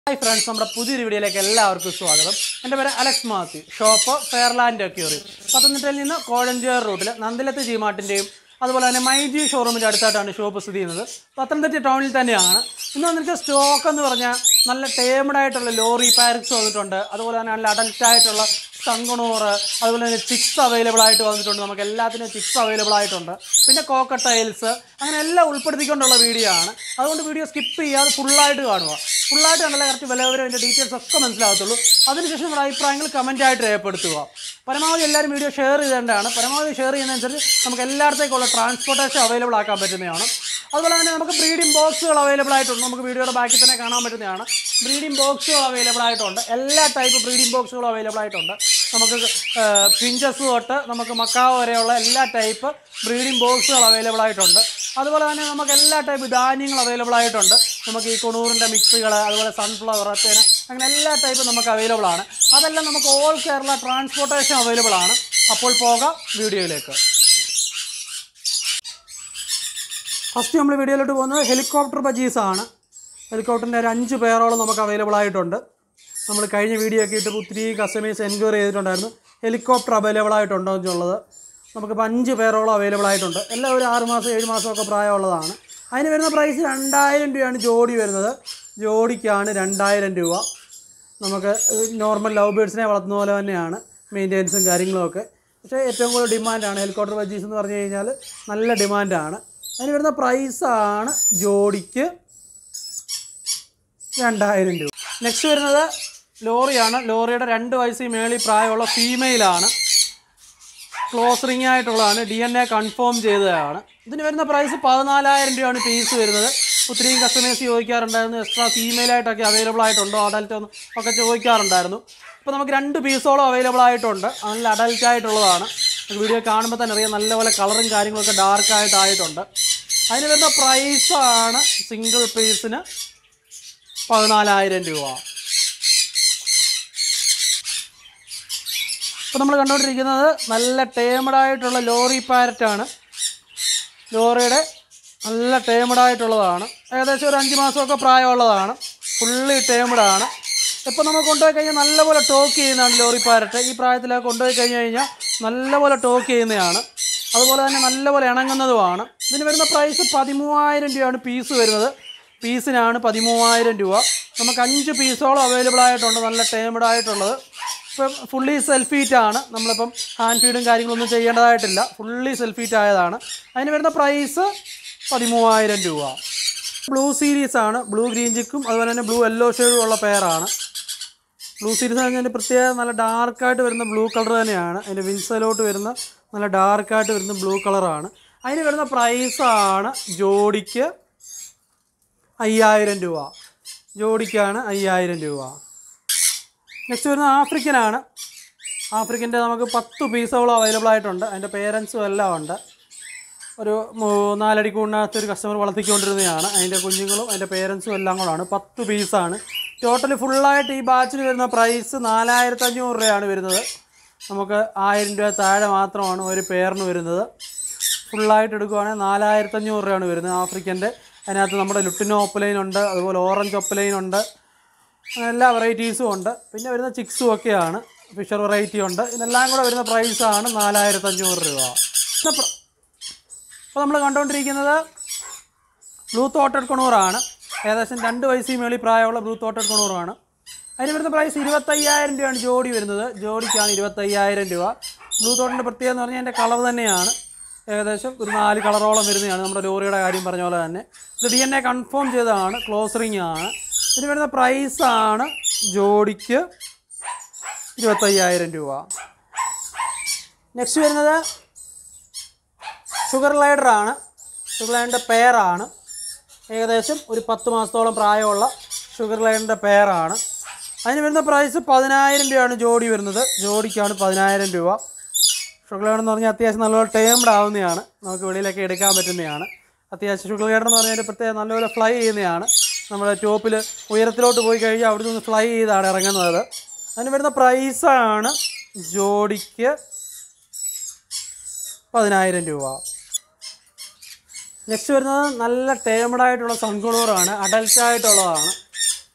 hi friends നമ്മുടെ പുതിയൊരു വീഡിയോയിലേക്ക് എല്ലാവർക്കും സ്വാഗതം എൻ്റെ പേര് Alex Mathew shop Fairland aquarium പത്തനംതിട്ടയിൽ നിന്ന് കോഴഞ്ചേർ റൂട്ടിൽ നന്ദിലത്ത് ജിമാർട്ടിൻ്റെയും അതുപോലെ തന്നെ മൈജി ഷോറൂമിൻ്റെ അടുത്തായിട്ടാണ് ഷോപ്പ് സ്ഥിതി ചെയ്യുന്നത് പത്തനംതിട്ട ടൗണിൽ തന്നെയാണ് ഇന്ന് വന്നിട്ട് സ്റ്റോക്ക് എന്ന് പറഞ്ഞാൽ നല്ല ടേമഡ് ആയിട്ടുള്ള ലോറി പാരക്സ് വന്നിട്ടുണ്ട് അതുപോലെ തന്നെ നല്ല അഡൽട്ട് ആയിട്ടുള്ള തങ്കണൂറ് അതുപോലെ തന്നെ ചിക്സ് അവൈലബിൾ ആയിട്ട് വന്നിട്ടുണ്ട് നമുക്ക് എല്ലാത്തിനും ചിക്സ് അവൈലബിൾ ആയിട്ടുണ്ട് പിന്നെ കോക്ക ടൈൽസ് അങ്ങനെ എല്ലാം ഉൾപ്പെടുത്തിക്കൊണ്ടുള്ള വീഡിയോ ആണ് അതുകൊണ്ട് വീഡിയോ സ്കിപ്പ് ചെയ്യാതെ ഫുള്ളായിട്ട് കാണുക ഫുള്ളായിട്ട് കണ്ടാലേ കറക്റ്റ് വില വിവരം അതിൻ്റെ ഡീറ്റെയിൽസ് ഒക്കെ മനസ്സിലാകത്തുള്ളൂ അതിനുശേഷം നമ്മുടെ അഭിപ്രായങ്ങൾ കമൻ്റ് ആയിട്ട് രേഖപ്പെടുത്തുക പരമാവധി എല്ലാവരും വീഡിയോ ഷെയർ ചെയ്തേണ്ടതാണ് പരമാവധി ഷെയർ ചെയ്യുന്നതനുസരിച്ച് നമുക്ക് എല്ലായിടത്തേക്കുള്ള ട്രാൻസ്പോർട്ടേഷൻ അവൈലബിൾ ആക്കാൻ പറ്റുന്നതാണ് അതുപോലെ തന്നെ നമുക്ക് ബ്രീഡിംഗ് ബോക്സുകൾ അവൈലബിൾ ആയിട്ടുണ്ട് നമുക്ക് വീഡിയോയുടെ ബാക്കിൽ തന്നെ കാണാൻ പറ്റുന്നതാണ് ബ്രീഡിംഗ് ബോക്സുകൾ അവൈലബിൾ ആയിട്ടുണ്ട് എല്ലാ ടൈപ്പ് ബ്രീഡിംഗ് ബോക്സുകളും അവൈലബിൾ ആയിട്ടുണ്ട് നമുക്ക് പിഞ്ചസ് തൊട്ട് നമുക്ക് മക്കാവ് വരെയുള്ള എല്ലാ ടൈപ്പ് ബ്രീഡിംഗ് ബോക്സുകൾ അവൈലബിൾ ആയിട്ടുണ്ട് അതുപോലെ തന്നെ നമുക്ക് എല്ലാ ടൈപ്പ് ധാന്യങ്ങൾ അവൈലബിൾ ആയിട്ടുണ്ട് നമുക്ക് ഈ കൊണൂറിൻ്റെ മിക്സുകൾ അതുപോലെ സൺഫ്ലവർ തേന അങ്ങനെ എല്ലാ ടൈപ്പും നമുക്ക് അവൈലബിൾ ആണ് അതെല്ലാം നമുക്ക് ഓൾ കേരള ട്രാൻസ്പോർട്ടേഷൻ അവൈലബിൾ ആണ് അപ്പോൾ പോകാം വീഡിയോയിലേക്ക് ഫസ്റ്റ് നമ്മൾ വീഡിയോയിലോട്ട് പോകുന്നത് ഹെലികോപ്റ്റർ ബജീസ് ആണ് ഹെലികോപ്റ്ററിൻ്റെ ഒരു അഞ്ച് പേരോളം നമുക്ക് അവൈലബിൾ ആയിട്ടുണ്ട് നമ്മൾ കഴിഞ്ഞ വീഡിയോ ഒക്കെ ഇട്ട് ഒത്തിരി കസ്റ്റമേഴ്സ് എൻക്വയറി ചെയ്തിട്ടുണ്ടായിരുന്നു ഹെലികോപ്റ്റർ അവൈലബിൾ ആയിട്ടുണ്ടോ എന്നുള്ളത് നമുക്കിപ്പോൾ അഞ്ച് പേരോളം അവൈലബിൾ ആയിട്ടുണ്ട് എല്ലാം ഒരു ആറ് മാസം ഏഴ് മാസമൊക്കെ പ്രായമുള്ളതാണ് അതിന് വരുന്ന പ്രൈസ് രണ്ടായിരം രൂപയാണ് ജോഡി വരുന്നത് ജോഡിക്കാണ് രണ്ടായിരം രൂപ നമുക്ക് നോർമൽ ലവ് ബേഡ്സിനെ വളർത്തുന്ന പോലെ തന്നെയാണ് മെയിൻ്റെനൻസും കാര്യങ്ങളും ഒക്കെ പക്ഷേ ഏറ്റവും കൂടുതൽ ഡിമാൻഡാണ് ഹെലികോപ്റ്റർ ബജീസ് എന്ന് പറഞ്ഞു കഴിഞ്ഞാൽ നല്ല ഡിമാൻഡാണ് അതിന് വരുന്ന പ്രൈസാണ് ജോഡിക്ക് രണ്ടായിരം രൂപ നെക്സ്റ്റ് വരുന്നത് ലോറിയാണ് ലോറിയുടെ രണ്ട് വയസ്സിൽ മേളിൽ പ്രായമുള്ള ഫീമെയിലാണ് ക്ലോസ് റിംഗ് ആയിട്ടുള്ളതാണ് ഡി എൻ എ കൺഫേം ചെയ്തതാണ് ഇതിന് വരുന്ന പ്രൈസ് പതിനാലായിരം രൂപയാണ് പീസ് വരുന്നത് ഒത്തിരിയും കസ്റ്റമേഴ്സ് ചോദിക്കാറുണ്ടായിരുന്നു എക്സ്ട്രാ ഫീമെയിലായിട്ടൊക്കെ അവൈലബിൾ ആയിട്ടുണ്ടോ അഡൽറ്റ് ഒന്ന് ഒക്കെ ചോദിക്കാറുണ്ടായിരുന്നു അപ്പോൾ നമുക്ക് രണ്ട് പീസോളം അവൈലബിൾ ആയിട്ടുണ്ട് നല്ല അഡൽറ്റ് ആയിട്ടുള്ളതാണ് വീഡിയോ കാണുമ്പോൾ തന്നെ അറിയാം നല്ലപോലെ കളറും കാര്യങ്ങളൊക്കെ ഡാർക്ക് ആയിട്ടായിട്ടുണ്ട് അതിന് വരുന്ന പ്രൈസാണ് സിംഗിൾ പീസിന് പതിനാലായിരം രൂപ ഇപ്പോൾ നമ്മൾ കണ്ടുകൊണ്ടിരിക്കുന്നത് നല്ല ടേമഡ് ആയിട്ടുള്ള ലോറി പാരറ്റാണ് ലോറിയുടെ നല്ല ടേമഡ് ആയിട്ടുള്ളതാണ് ഏകദേശം ഒരു അഞ്ച് മാസമൊക്കെ പ്രായമുള്ളതാണ് ഫുള്ളി ടേമഡ് ആണ് ഇപ്പോൾ നമ്മൾ കൊണ്ടുപോയി കഴിഞ്ഞാൽ നല്ലപോലെ ടോക്ക് ചെയ്യുന്നതാണ് ലോറി പാരറ്റ് ഈ പ്രായത്തിലൊക്കെ കൊണ്ടുപോയി കഴിഞ്ഞ് കഴിഞ്ഞാൽ നല്ലപോലെ ടോക്ക് ചെയ്യുന്നതാണ് അതുപോലെ തന്നെ നല്ലപോലെ ഇണങ്ങുന്നതുമാണ് ഇതിന് വരുന്ന പ്രൈസ് പതിമൂവായിരം രൂപയാണ് പീസ് വരുന്നത് പീസിനാണ് പതിമൂവായിരം രൂപ നമുക്ക് അഞ്ച് പീസോളം അവൈലബിൾ ആയിട്ടുണ്ട് നല്ല ടേമഡ് ആയിട്ടുള്ളത് ഇപ്പം ഫുള്ളി സെൽഫീറ്റ് ആണ് നമ്മളിപ്പം ഹാൻഡ് ഫീഡും കാര്യങ്ങളൊന്നും ചെയ്യേണ്ടതായിട്ടില്ല ഫുള്ളി സെൽഫീറ്റ് ആയതാണ് അതിന് വരുന്ന പ്രൈസ് പതിമൂവായിരം രൂപ ബ്ലൂ സീരീസ് ആണ് ബ്ലൂ ഗ്രീൻ ചിക്കും അതുപോലെ തന്നെ ബ്ലൂ യെല്ലോ ഷെയ്ഡും ഉള്ള പെയറാണ് ബ്ലൂ സീരീസ് എന്ന് പറഞ്ഞാൽ പ്രത്യേക നല്ല ഡാർക്കായിട്ട് വരുന്ന ബ്ലൂ കളർ തന്നെയാണ് അതിൻ്റെ വിൻസലോട്ട് വരുന്ന നല്ല ഡാർക്കായിട്ട് വരുന്ന ബ്ലൂ കളറാണ് അതിന് വരുന്ന പ്രൈസാണ് ജോഡിക്ക് അയ്യായിരം രൂപ ജോഡിക്കാണ് അയ്യായിരം രൂപ നെക്സ്റ്റ് വരുന്ന ആഫ്രിക്കനാണ് ആഫ്രിക്കൻ്റെ നമുക്ക് പത്ത് പീസുകളും അവൈലബിൾ ആയിട്ടുണ്ട് അതിൻ്റെ പേരൻസും എല്ലാം ഉണ്ട് ഒരു മൂ- നാലടി കൂടിനകത്ത് ഒരു കസ്റ്റമർ വളർത്തിക്കൊണ്ടിരുന്നതാണ് അതിൻ്റെ കുഞ്ഞുങ്ങളും അതിൻ്റെ പേരൻസും എല്ലാം കൂടാണ് പത്ത് പീസാണ് ടോട്ടൽ ഫുള്ളായിട്ട് ഈ ബാച്ചിന് വരുന്ന പ്രൈസ് നാലായിരത്തി അഞ്ഞൂറ് രൂപയാണ് വരുന്നത് നമുക്ക് ആയിരം രൂപ താഴെ മാത്രമാണ് ഒരു പേരിന് വരുന്നത് ഫുള്ളായിട്ട് എടുക്കുവാണെങ്കിൽ നാലായിരത്തി അഞ്ഞൂറ് രൂപയാണ് വരുന്നത് ആഫ്രിക്കൻ്റെ അതിനകത്ത് നമ്മുടെ ലുട്ടിനോ ഒപ്പലൈൻ ഉണ്ട് അതുപോലെ ഓറഞ്ച് ഒപ്പലൈൻ ഉണ്ട് അങ്ങനെ എല്ലാ വെറൈറ്റീസും ഉണ്ട് പിന്നെ വരുന്ന ചിക്സും ഒക്കെയാണ് ഫിഷർ വെറൈറ്റി ഉണ്ട് ഇതെല്ലാം കൂടെ വരുന്ന പ്രൈസാണ് നാലായിരത്തി അഞ്ഞൂറ് രൂപ ഇപ്പോൾ നമ്മൾ കണ്ടുകൊണ്ടിരിക്കുന്നത് ബ്ലൂ തോട്ടഡ് കൊണൂറാണ് ഏകദേശം രണ്ട് വയസ്സിൽ മേളിൽ പ്രായമുള്ള ബ്ലൂ തോട്ടഡ് കൊണൂറാണ് അതിന് വരുന്ന പ്രൈസ് ഇരുപത്തയ്യായിരം രൂപയാണ് ജോഡി വരുന്നത് ജോഡിക്കാണ് ഇരുപത്തയ്യായിരം രൂപ ബ്ലൂ തോട്ടിൻ്റെ പ്രത്യേകത എന്ന് പറഞ്ഞാൽ അതിൻ്റെ കളർ തന്നെയാണ് ഏകദേശം ഒരു നാല് കളറോളം വരുന്നതാണ് നമ്മുടെ ലോറിയുടെ കാര്യം പറഞ്ഞ പോലെ തന്നെ ഇത് ഡി എൻ എ കൺഫേം ചെയ്തതാണ് ക്ലോസ് റിംഗ് ആണ് ഇതിന് വരുന്ന പ്രൈസാണ് ജോഡിക്ക് ഇരുപത്തയ്യായിരം രൂപ നെക്സ്റ്റ് വരുന്നത് ഷുഗർ ലൈഡറാണ് ഷുഗർ ലൈഡറിൻ്റെ പെയറാണ് ഏകദേശം ഒരു പത്ത് മാസത്തോളം പ്രായമുള്ള ഷുഗർ ലൈഡറിൻ്റെ പെയറാണ് അതിന് വരുന്ന പ്രൈസ് പതിനായിരം രൂപയാണ് ജോഡി വരുന്നത് ജോഡിക്കാണ് പതിനായിരം രൂപ ഷുഗർ ലൈഡർ എന്ന് പറഞ്ഞാൽ അത്യാവശ്യം നല്ലപോലെ ടേംഡ് ആവുന്നതാണ് നമുക്ക് വെളിയിലൊക്കെ എടുക്കാൻ പറ്റുന്നതാണ് അത്യാവശ്യം ഷുഗർ ലൈഡർ എന്ന് പറഞ്ഞാൽ പ്രത്യേകം നല്ലപോലെ ഫ്ലൈ ചെയ്യുന്നതാണ് നമ്മുടെ ടോപ്പിൽ ഉയരത്തിലോട്ട് പോയി കഴിഞ്ഞാൽ അവിടെ നിന്ന് ഫ്ലൈ ചെയ്താണ് ഇറങ്ങുന്നത് അതിന് വരുന്ന പ്രൈസാണ് ജോഡിക്ക് പതിനായിരം രൂപ നെക്സ്റ്റ് വരുന്നത് നല്ല ടേമഡ് ആയിട്ടുള്ള സൺകുളൂറാണ് അഡൽട്ട് ആയിട്ടുള്ളതാണ്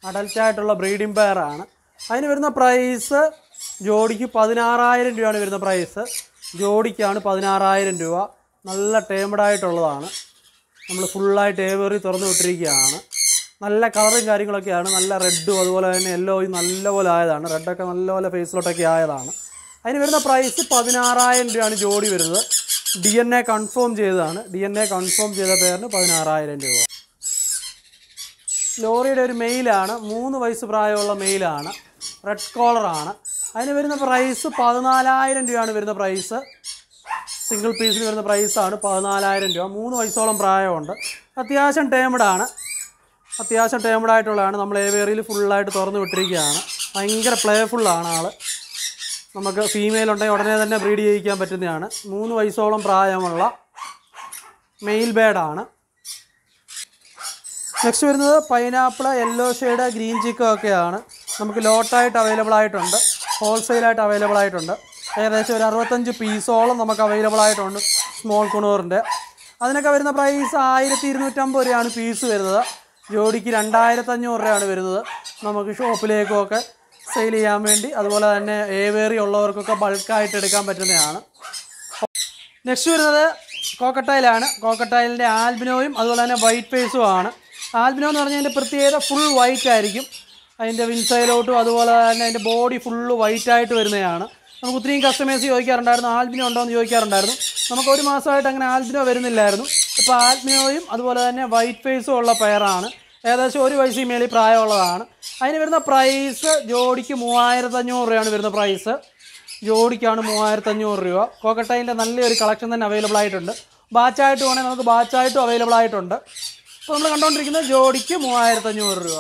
അഡൽറ്റ് ആയിട്ടുള്ള ബ്രീഡിംഗ് പെയറാണ് അതിന് വരുന്ന പ്രൈസ് ജോഡിക്ക് പതിനാറായിരം രൂപയാണ് വരുന്ന പ്രൈസ് ജോഡിക്കാണ് പതിനാറായിരം രൂപ നല്ല ടേമഡ് ആയിട്ടുള്ളതാണ് നമ്മൾ ഫുള്ളായിട്ട് ഏവേറി തുറന്നു വിട്ടിരിക്കുകയാണ് നല്ല കളറും കാര്യങ്ങളൊക്കെയാണ് നല്ല റെഡും അതുപോലെ തന്നെ യെല്ലോയും നല്ലപോലെ ആയതാണ് റെഡൊക്കെ നല്ലപോലെ ഫേസിലോട്ടൊക്കെ ആയതാണ് അതിന് വരുന്ന പ്രൈസ് പതിനാറായിരം രൂപയാണ് ജോഡി വരുന്നത് ഡി എൻ എ കൺഫേം ചെയ്തതാണ് ഡി എൻ എ കൺഫേം ചെയ്ത പേരിന് പതിനാറായിരം രൂപ ലോറിയുടെ ഒരു മെയിലാണ് മൂന്ന് വയസ്സ് പ്രായമുള്ള മെയിലാണ് റെഡ് കോളറാണ് അതിന് വരുന്ന പ്രൈസ് പതിനാലായിരം രൂപയാണ് വരുന്ന പ്രൈസ് സിംഗിൾ പീസിന് വരുന്ന പ്രൈസാണ് പതിനാലായിരം രൂപ മൂന്ന് വയസ്സോളം പ്രായമുണ്ട് അത്യാവശ്യം ടേമഡാണ് അത്യാവശ്യം ടേമഡ് ആയിട്ടുള്ളതാണ് നമ്മൾ ഏവേറിയിൽ ഫുള്ളായിട്ട് തുറന്നു വിട്ടിരിക്കുകയാണ് ഭയങ്കര പ്ലേഫുള്ളാണ് ആൾ നമുക്ക് ഫീമെയിൽ ഉണ്ടെങ്കിൽ ഉടനെ തന്നെ ബ്രീഡ് ചെയ്യിക്കാൻ പറ്റുന്നതാണ് മൂന്ന് വയസ്സോളം പ്രായമുള്ള മെയിൽ ബേഡാണ് നെക്സ്റ്റ് വരുന്നത് പൈനാപ്പിൾ യെല്ലോ ഷെയ്ഡ് ഗ്രീൻ ചിക്കോ ഒക്കെയാണ് നമുക്ക് ലോട്ടായിട്ട് അവൈലബിൾ ആയിട്ടുണ്ട് ഹോൾസെയിലായിട്ട് അവൈലബിൾ ആയിട്ടുണ്ട് ഏകദേശം ഒരു അറുപത്തഞ്ച് പീസോളം നമുക്ക് അവൈലബിൾ ആയിട്ടുണ്ട് സ്മോൾ കുണൂറിൻ്റെ അതിനൊക്കെ വരുന്ന പ്രൈസ് ആയിരത്തി ഇരുന്നൂറ്റമ്പത് രൂപയാണ് പീസ് വരുന്നത് ജോഡിക്ക് രണ്ടായിരത്തഞ്ഞൂറ് രൂപയാണ് വരുന്നത് നമുക്ക് ഷോപ്പിലേക്കൊക്കെ സെയിൽ ചെയ്യാൻ വേണ്ടി അതുപോലെ തന്നെ ഏവേറി ഉള്ളവർക്കൊക്കെ ബൾക്കായിട്ട് എടുക്കാൻ പറ്റുന്നതാണ് നെക്സ്റ്റ് വരുന്നത് കോക്കട്ടയിലാണ് കോക്കട്ടയിലിൻ്റെ ആൽബിനോയും അതുപോലെ തന്നെ വൈറ്റ് ഫേസും ആണ് ആൽബിനോ എന്ന് പറഞ്ഞാൽ അതിൻ്റെ പ്രത്യേകത ഫുൾ വൈറ്റ് ആയിരിക്കും അതിൻ്റെ വിൻസൈലോട്ടും അതുപോലെ തന്നെ അതിൻ്റെ ബോഡി ഫുള്ള് വൈറ്റ് ആയിട്ട് വരുന്നതാണ് നമുക്ക് ഒത്തിരിയും കസ്റ്റമേഴ്സ് ചോദിക്കാറുണ്ടായിരുന്നു ആൽബിനോ ഉണ്ടോ എന്ന് ചോദിക്കാറുണ്ടായിരുന്നു നമുക്ക് ഒരു മാസമായിട്ട് അങ്ങനെ ആൽബിനോ വരുന്നില്ലായിരുന്നു ഇപ്പോൾ ആൽബിനോയും അതുപോലെ തന്നെ വൈറ്റ് ഫേസും ഉള്ള പെയറാണ് ഏകദേശം ഒരു വയസ്സിൽ മേളിൽ പ്രായമുള്ളതാണ് അതിന് വരുന്ന പ്രൈസ് ജോഡിക്ക് മൂവായിരത്തഞ്ഞൂറ് രൂപയാണ് വരുന്ന പ്രൈസ് ജോഡിക്കാണ് മൂവായിരത്തി അഞ്ഞൂറ് രൂപ കോക്കട്ടൈൻ്റെ നല്ലൊരു കളക്ഷൻ തന്നെ അവൈലബിൾ ആയിട്ടുണ്ട് ബാച്ചായിട്ട് വേണമെങ്കിൽ നമുക്ക് ബാച്ചായിട്ടും അവൈലബിൾ ആയിട്ടുണ്ട് അപ്പോൾ നമ്മൾ കണ്ടുകൊണ്ടിരിക്കുന്നത് ജോഡിക്ക് മൂവായിരത്തി അഞ്ഞൂറ് രൂപ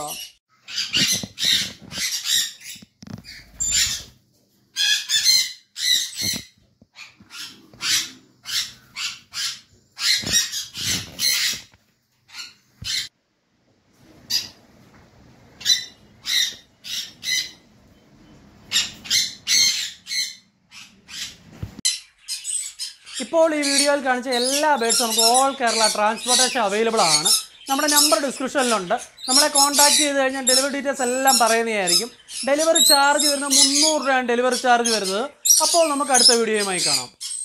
ഇപ്പോൾ ഈ വീഡിയോയിൽ കാണിച്ച എല്ലാ ബേഡ്സും നമുക്ക് ഓൾ കേരള ട്രാൻസ്പോർട്ടേഷൻ അവൈലബിൾ ആണ് നമ്മുടെ നമ്പർ ഡിസ്ക്രിപ്ഷനിലുണ്ട് നമ്മളെ കോൺടാക്ട് ചെയ്ത് കഴിഞ്ഞാൽ ഡെലിവറി ഡീറ്റെയിൽസ് എല്ലാം പറയുന്നതായിരിക്കും ഡെലിവറി ചാർജ് വരുന്നത് മുന്നൂറ് രൂപയാണ് ഡെലിവറി ചാർജ് വരുന്നത് അപ്പോൾ നമുക്ക് അടുത്ത വീഡിയോയുമായി കാണാം